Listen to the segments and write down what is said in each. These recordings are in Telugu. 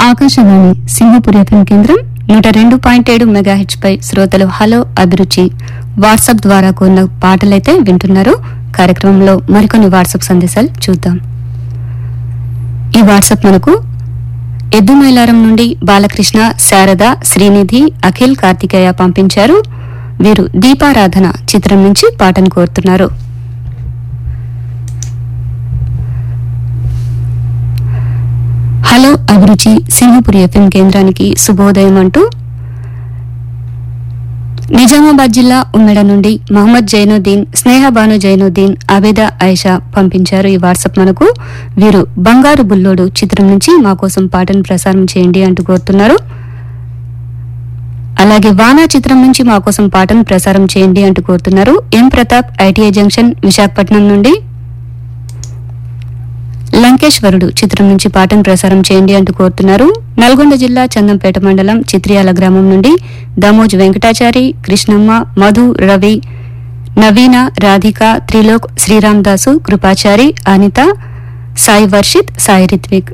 ఆకాశవాణి సింహపురి ఎఫ్ఎం కేంద్రం నూట రెండు పాయింట్ ఏడు మెగాహెచ్ పై శ్రోతలు హలో అభిరుచి వాట్సాప్ ద్వారా కొన్న పాటలైతే వింటున్నారు కార్యక్రమంలో మరికొన్ని వాట్సాప్ సందేశాలు చూద్దాం ఈ వాట్సాప్ మనకు ఎద్దు మైలారం నుండి బాలకృష్ణ శారద శ్రీనిధి అఖిల్ కార్తికేయ పంపించారు వీరు దీపారాధన చిత్రం నుంచి పాటను కోరుతున్నారు హలో అభిరుచి సింహపురి ఎఫ్ఎం కేంద్రానికి శుభోదయం అంటూ నిజామాబాద్ జిల్లా ఉమ్మెడ నుండి మహమ్మద్ జైనుద్దీన్ స్నేహబాను జైనుద్దీన్ అబేద ఐషా పంపించారు ఈ వాట్సాప్ మనకు వీరు బంగారు బుల్లోడు చిత్రం నుంచి మా కోసం పాటను ప్రసారం చేయండి అంటూ కోరుతున్నారు అలాగే వానా చిత్రం నుంచి మా కోసం పాటను ప్రసారం చేయండి అంటూ కోరుతున్నారు M Pratap ITI junction Visakhapatnam నుండి లంకేశ్వరుడు చిత్రం నుంచి పాటను ప్రసారం చేయండి అంటూ కోరుతున్నారు నల్గొండ జిల్లా చందంపేట మండలం చిత్రియాల గ్రామం నుండి దమోజ్ వెంకటాచారి కృష్ణమ్మ మధు రవి నవీన రాధిక త్రిలోక్ శ్రీరామ్ దాసు కృపాచారి అనిత సాయి వర్షిత్ సాయి రిత్విక్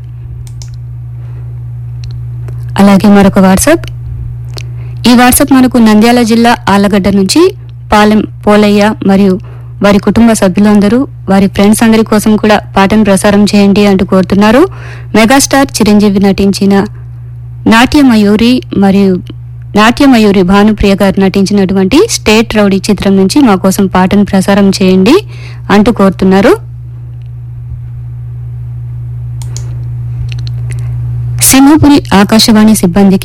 అలాగే మరొక వాట్సాప్ ఈ వాట్సాప్ మనకు నంద్యాల జిల్లా ఆలగడ్డ నుంచి పాలెం పోలయ్య మరియు వారి కుటుంబ సభ్యులందరూ వారి ఫ్రెండ్స్ అందరి కోసం కూడా పాటను ప్రసారం చేయండి అంటూ కోరుతున్నారు మెగాస్టార్ చిరంజీవి నటించిన నాట్యమయూరి మరియు నాట్యమయూరి భానుప్రియ గారు నటించినటువంటి స్టేట్ రౌడీ చిత్రం నుంచి మా కోసం పాటను ప్రసారం చేయండి అంటూ కోరుతున్నారు సింహపురి ఆకాశవాణి సిబ్బందికి